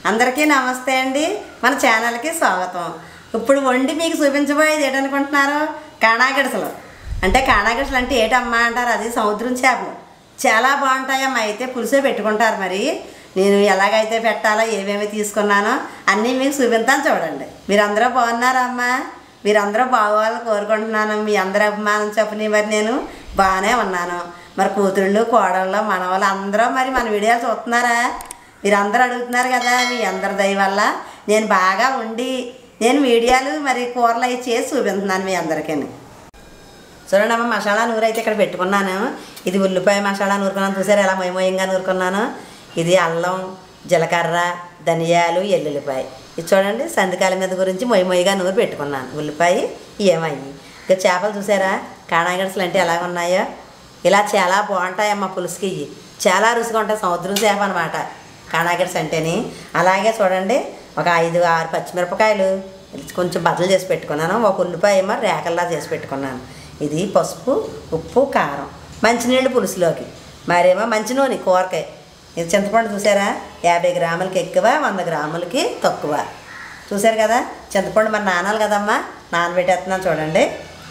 అందరికీ నమస్తే అండి మన ఛానల్కి స్వాగతం ఇప్పుడు వండి మీకు చూపించబోయేది ఏంటనుకుంటున్నారు కాణాగిడసలు అంటే కాణాగిడసలు అంటే ఏటమ్మా అంటారు అది సముద్రం చేపలు చాలా బాగుంటాయమ్మా అయితే పులుసే పెట్టుకుంటారు మరి నేను ఎలాగైతే పెట్టాలో ఏమేమి తీసుకున్నానో అన్నీ మీకు చూపిస్తాను చూడండి మీరందరూ బాగున్నారా అమ్మా మీరందరూ బాగోవాలని కోరుకుంటున్నాను మీ అందరి అభిమానం చెప్పని మరి నేను బాగానే ఉన్నాను మరి కూతుళ్ళు కోడళ్ళు మనవాళ్ళు అందరూ మరి మన వీడియోలు చూస్తున్నారా మీరందరూ అడుగుతున్నారు కదా మీ అందరి దయ వల్ల నేను బాగా ఉండి నేను వీడియోలు మరి కూరలు అవి చేసి చూపిస్తున్నాను మీ అందరికీ చూడండి అమ్మ మసాలా నూరు అయితే ఇక్కడ పెట్టుకున్నాను ఇది ఉల్లిపాయ మసాలా నూరుకున్నాను చూసారు ఎలా మొయ్యమొయ్యంగా నూరుకున్నాను ఇది అల్లం జీలకర్ర ధనియాలు ఎల్లుల్లిపాయ ఇది చూడండి సందికాల మీద గురించి మొయ్యి మొయ్యిగా నూరు పెట్టుకున్నాను ఉల్లిపాయ ఏమయ్యి ఇక చేపలు చూసారా కాణాగడసలు అంటే ఎలా ఉన్నాయో ఇలా చాలా బాగుంటాయమ్మ పులుసుకి ఇవి చాలా రుచిగా ఉంటాయి సముద్రం చేప అనమాట కాణాగడ్స్ అంటేని అలాగే చూడండి ఒక ఐదు ఆరు పచ్చిమిరపకాయలు కొంచెం బద్దలు చేసి పెట్టుకున్నాను ఒక ఉల్లిపాయ ఏమో రేకల్లా చేసి పెట్టుకున్నాను ఇది పసుపు ఉప్పు కారం మంచినీళ్ళు పులుసులోకి మరేమో మంచి నూనె కూరకాయ ఇది చింతపండు చూసారా యాభై గ్రాములకి ఎక్కువ వంద గ్రాములకి తక్కువ చూసారు కదా చింతపండు మరి నానాలి కదమ్మా నానబెట్టేస్తున్నాను చూడండి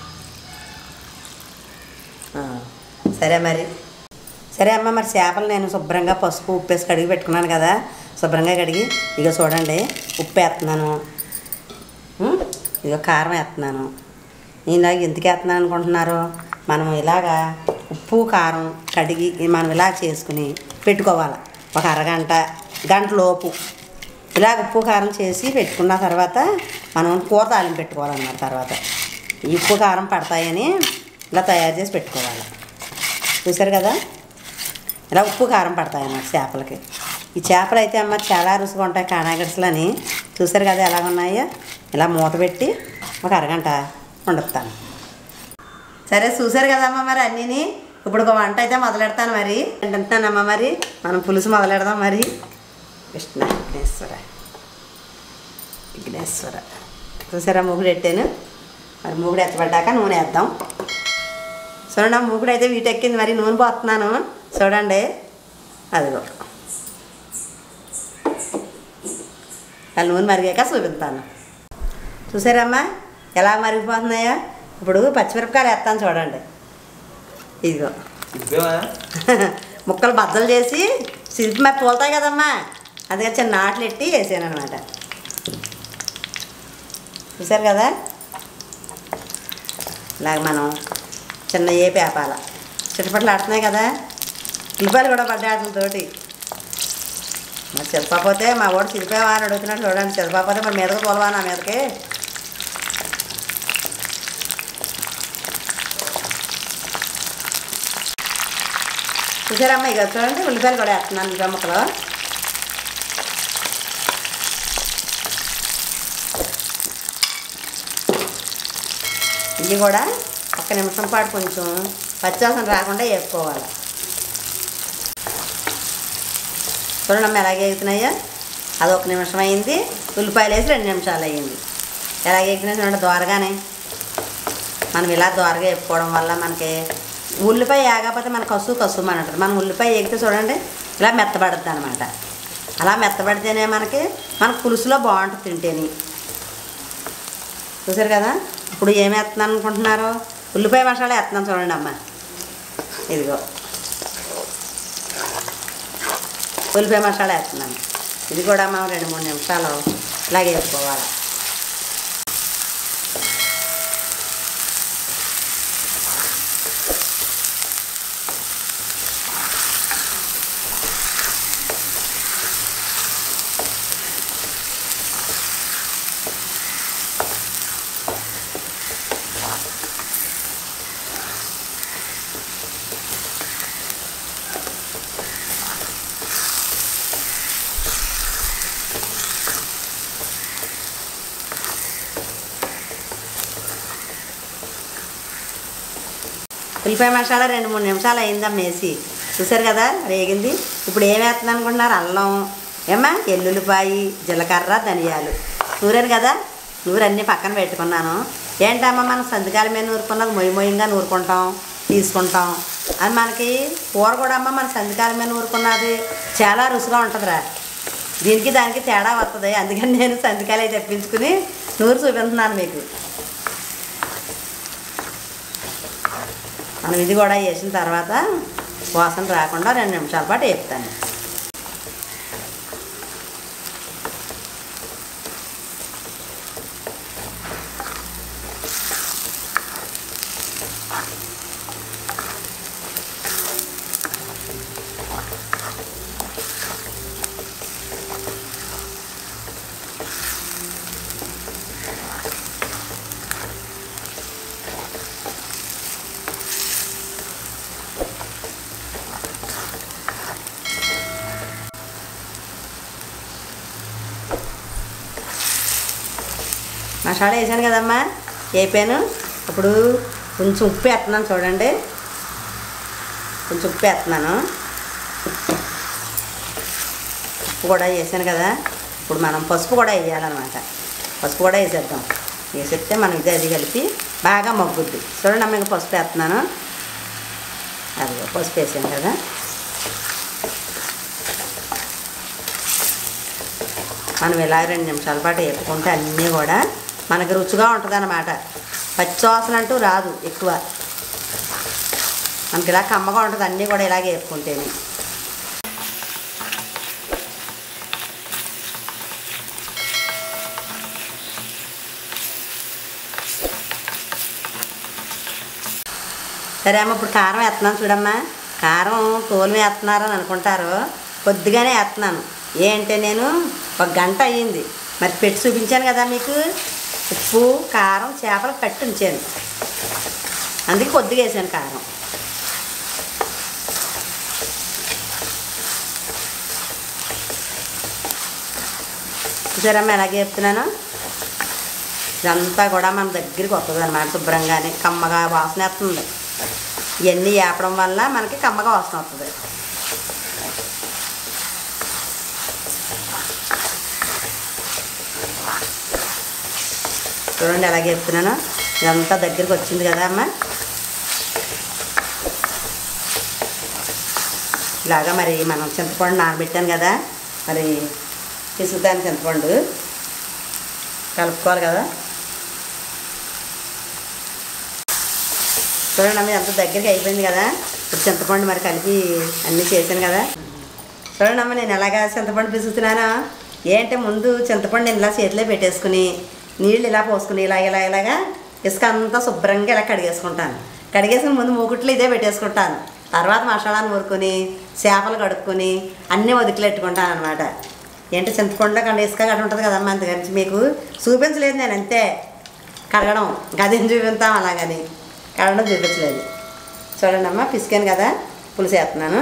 ఆ, సరే మరి సరే అమ్మ మరి చేపలు నేను శుభ్రంగా పసుపు ఉప్పు వేసి కడిగి పెట్టుకున్నాను కదా శుభ్రంగా కడిగి ఇక చూడండి ఉప్పు వేస్తున్నాను ఉం? ఇక కారం వేస్తున్నాను నేను ఎందుకు వేస్తున్నాను అనుకుంటున్నారు మనం ఇలాగా ఉప్పు కారం కడిగి మనం ఇలా చేసుకుని పెట్టుకోవాలి ఒక అరగంట గంట లోపు ఇలా ఉప్పు కారం చేసి పెట్టుకున్న తర్వాత మనం కూర తాలింపు పెట్టుకోవాలన్నమాట తర్వాత ఈ ఉప్పు కారం పడతాయని ఇలా తయారు చేసి పెట్టుకోవాలి చూసారు కదా ఇలా ఉప్పు కారం పడతాయి అన్నమాట చేపలకి ఈ చేపలు అయితే అమ్మ చాలా రుచిగా ఉంటాయి కాణాగడ్సలని చూసారు కదా ఎలా ఉన్నాయో ఇలా మూత పెట్టి ఒక అరగంట వండుతాను సరే చూసారు కదమ్మా మరి అన్నీని ఇప్పుడు ఒక వంట అయితే మొదలెడతాను మరి అంటున్నానమ్మా మరి మనం పులుసు మొదలెడదాం మరి కృష్ణ విఘ్నేశ్వర విఘ్నేశ్వర చూసారా మూగుడు ఎట్టాను మరి మూగుడు ఎత్తబడ్డాక నూనె వేద్దాం చూడండి ఆ మూకుడు అయితే వీటెక్కింది మరి నూనె పోతున్నాను చూడండి అదిగో ఆ నూనె మరిగాక చూపిస్తాను చూసారమ్మా ఎలా మరిగిపోతున్నాయో ఇప్పుడు పచ్చిమిరపకాయలు వేస్తాను చూడండి ఇదిగో ఇదేమా ముక్కలు బద్దలు చేసి సిరిపి మరి తోలుతాయి కదమ్మా అందుకే చిన్న నాట్లు ఎట్టి వేసాను అనమాట చూసారు కదా ఇలాగ మనం చిన్న ఏ పేపాల చిటపట్లు ఆడుతున్నాయి కదా ఉల్లిపాయలు కూడా పడ్డాయి వాటితోటి మరి చిరపకపోతే మా వాడు చిరిపావా అని అడుగుతున్నాడు చూడండి చిరపకపోతే మరి మీదకి తోలవా నా మీదకి చూసారమ్మా ఇక చూడండి ఉల్లిపాయలు కూడా వేస్తున్నాను ఇంకా ముక్కలు ఇవి కూడా ఒక్క నిమిషం పాటు కొంచెం పచ్చివాసన రాకుండా వేసుకోవాలి చూడండి అమ్మ ఎలాగ ఎగుతున్నాయో అది ఒక నిమిషం అయింది ఉల్లిపాయలు వేసి రెండు నిమిషాలు అయ్యింది ఎలాగ ఎగుతున్నాయి చూడండి దోరగానే మనం ఇలా దోరగా వేపుకోవడం వల్ల మనకి ఉల్లిపాయ ఏగకపోతే మన కసు కసు అని అంటారు మనం ఉల్లిపాయ ఎగితే చూడండి ఇలా మెత్తబడుద్ది అనమాట అలా మెత్తబడితేనే మనకి మన పులుసులో బాగుంటుంది తింటేని చూసారు కదా ఇప్పుడు ఏమి వేస్తున్నాను అనుకుంటున్నారు ఉల్లిపాయ మసాలా వేస్తున్నాను చూడండి అమ్మ ఇదిగో ఉల్లిపాయ మసాలా వేస్తున్నాను ఇది కూడా మనం రెండు మూడు నిమిషాలు ఇలాగే వేసుకోవాలి ఉల్లిపాయ మసాలా రెండు మూడు నిమిషాలు అయిందమ్మ వేసి చూసారు కదా రేగింది ఇప్పుడు ఏం వేస్తుంది అనుకుంటున్నారు అల్లం ఏమ్మా ఎల్లుల్లిపాయ జీలకర్ర ధనియాలు నూరాను కదా నూరన్నీ పక్కన పెట్టుకున్నాను ఏంటమ్మా మనం సంతకాల మీద నూరుకున్నది మొయ్యి మొయ్యంగా నూరుకుంటాం తీసుకుంటాం అది మనకి కూర కూడా అమ్మ మన సంతకాల మీద నూరుకున్నది చాలా రుచిగా ఉంటుందిరా దీనికి దానికి తేడా వస్తుంది అందుకని నేను సందికాయలు అవి తెప్పించుకుని నూరు చూపిస్తున్నాను మీకు మనం ఇది కూడా వేసిన తర్వాత వాసన రాకుండా రెండు నిమిషాల పాటు వేపుతాను మసాలా వేసాను కదమ్మా వేపాను ఇప్పుడు కొంచెం ఉప్పు వేస్తున్నాను చూడండి కొంచెం ఉప్పు వేస్తున్నాను ఉప్పు కూడా వేసాను కదా ఇప్పుడు మనం పసుపు కూడా వేయాలన్నమాట పసుపు కూడా వేసేద్దాం వేసేస్తే మనం ఇది అది కలిపి బాగా మగ్గుద్ది చూడండి అమ్మ ఇంకా పసుపు వేస్తున్నాను అది పసుపు వేసాను కదా మనం ఇలా రెండు నిమిషాల పాటు వేపుకుంటే అన్నీ కూడా మనకి రుచిగా ఉంటుంది అన్నమాట పచ్చివాసన అంటూ రాదు ఎక్కువ మనకి ఇలా కమ్మగా ఉంటుంది అన్నీ కూడా ఇలాగే వేపుకుంటేనే సరే అమ్మ ఇప్పుడు కారం వేస్తున్నాను చూడమ్మా కారం తోలు వేస్తున్నారని అనుకుంటారు కొద్దిగానే వేస్తున్నాను ఏంటంటే నేను ఒక గంట అయ్యింది మరి పెట్టి చూపించాను కదా మీకు ఉప్పు కారం చేపలు కట్టి ఉంచాను అందుకే కొద్దిగా వేసాను కారం చూసారమ్మా ఎలాగే చెప్తున్నాను ఇదంతా కూడా మన దగ్గరికి వస్తుంది అనమాట శుభ్రంగానే కమ్మగా వాసన వస్తుంది ఇవన్నీ వేపడం వల్ల మనకి కమ్మగా వాసన వస్తుంది చూడండి ఎలాగే చెప్తున్నాను ఇదంతా దగ్గరికి వచ్చింది కదా అమ్మ ఇలాగా మరి మనం చింతపండు నానబెట్టాను కదా మరి పిసుకుతాను చింతపండు కలుపుకోవాలి కదా చూడండి అమ్మ ఎంత దగ్గరికి అయిపోయింది కదా ఇప్పుడు చింతపండు మరి కలిపి అన్నీ చేశాను కదా చూడండి అమ్మ నేను ఎలాగా చింతపండు పిసుకుతున్నాను ఏంటంటే ముందు చింతపండు నేను ఇలా చేతిలో పెట్టేసుకుని నీళ్ళు ఇలా పోసుకుని ఇలా ఇలా ఇలాగా ఇసుక అంతా శుభ్రంగా ఇలా కడిగేసుకుంటాను కడిగేసుకుని ముందు మూకుట్లో ఇదే పెట్టేసుకుంటాను తర్వాత మసాలాను ఊరుకొని చేపలు కడుక్కొని అన్నీ వదిలిపెట్టుకుంటాను అనమాట ఏంటి చింతపండులో కండ ఇసుక గట్ట ఉంటుంది కదమ్మా అంతకని మీకు చూపించలేదు నేను అంతే కడగడం గదేం చూపిస్తాం అలాగని కడగడం చూపించలేదు చూడండి అమ్మా పిసికాను కదా పులుసు వేస్తున్నాను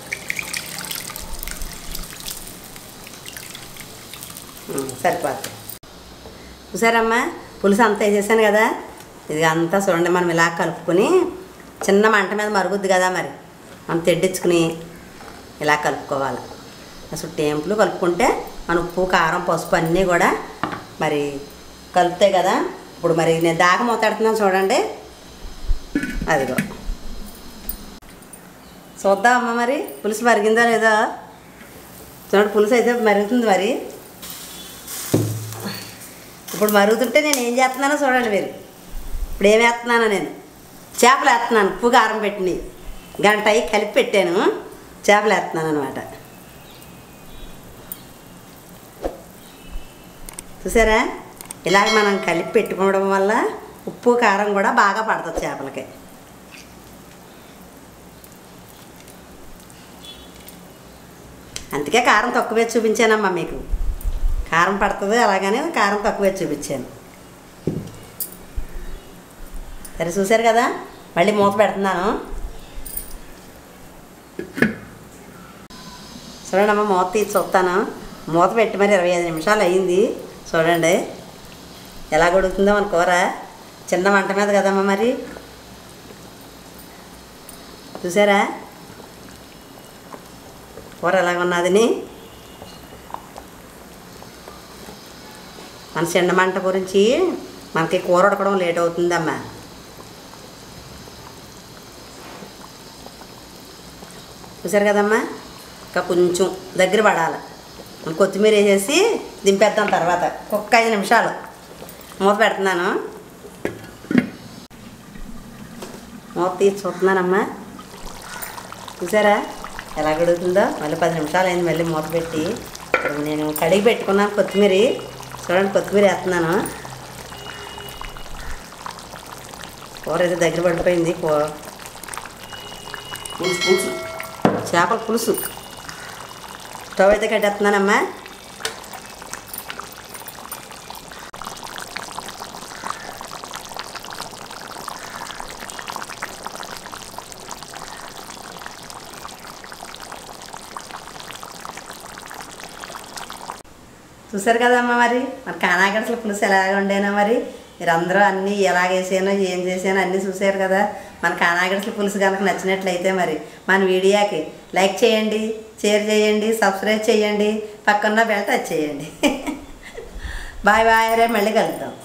ఉమ్, సరిపోతుంది చూసారమ్మా పులుసు అంతా వేసేసాను కదా ఇది అంతా చూడండి మనం ఇలా కలుపుకొని చిన్న మంట మీద మరుగుద్ది కదా మరి మనం తెడ్డించుకుని ఇలా కలుపుకోవాలి అసలు టేంపులు కలుపుకుంటే మన ఉప్పు కారం పసుపు అన్నీ కూడా మరి కలుపుతాయి కదా ఇప్పుడు మరి నేను దాకా మూతాడుతున్నాను చూడండి అదిగో చూద్దాం అమ్మ మరి పులుసు మరిగిందో లేదో చూడండి పులుసు అయితే మరుగుతుంది మరి ఇప్పుడు మరుగుతుంటే నేను ఏం చేస్తున్నానో చూడండి మీరు ఇప్పుడు ఏం వేస్తున్నానో నేను చేపలు వేస్తున్నాను ఉప్పు కారం పెట్టినవి గంట అయ్యి కలిపి పెట్టాను చేపలు వేస్తున్నాను అనమాట చూసారా ఇలాగ మనం కలిపి పెట్టుకోవడం వల్ల ఉప్పు కారం కూడా బాగా పడుతుంది చేపలకి అందుకే కారం తక్కువే చూపించానమ్మా మీకు కారం పడుతుంది అలాగనే కారం తక్కువే చూపించాను సరే చూశారు కదా మళ్ళీ మూత పెడుతున్నాను చూడండి అమ్మ మూత తీసి చూస్తాను మూత పెట్టి మరి ఇరవై ఐదు నిమిషాలు అయ్యింది చూడండి ఎలా కొడుకుతుందో మన కూర చిన్న మంట మీద కదమ్మా మరి చూసారా కూర ఎలాగ ఉన్నదని మన చిన్న మంట గురించి మనకి కూర ఉడకడం లేట్ అవుతుందమ్మా చూసారు కదమ్మా ఇంకా కొంచెం దగ్గర పడాలి కొత్తిమీర వేసేసి దింపేద్దాం తర్వాత ఒక్క ఐదు నిమిషాలు మూత పెడుతున్నాను మూత తీసి చూస్తున్నానమ్మా చూసారా ఎలా గడుగుతుందో మళ్ళీ పది నిమిషాలు అయింది మళ్ళీ మూత పెట్టి ఇప్పుడు నేను కడిగి పెట్టుకున్నాను కొత్తిమీర చూడండి కొత్తిమీర వేస్తున్నాను కూర అయితే దగ్గర పడిపోయింది కూర పులుసు పులుసు చేపల పులుసు స్టవ్ అయితే కట్టేస్తున్నానమ్మా చూసారు కదమ్మా మరి మరి కానాగడసల పులుసు ఎలాగ వండానో మరి మీరందరూ అన్నీ ఎలాగ వేసానో ఏం చేసానో అన్నీ చూసారు కదా మన కానాగడసల పులుసు కనుక నచ్చినట్లయితే మరి మన వీడియోకి లైక్ చేయండి షేర్ చేయండి సబ్స్క్రైబ్ చేయండి పక్కన బెల్ టచ్ చేయండి బాయ్ బాయ్ రే మళ్ళీ కలుద్దాం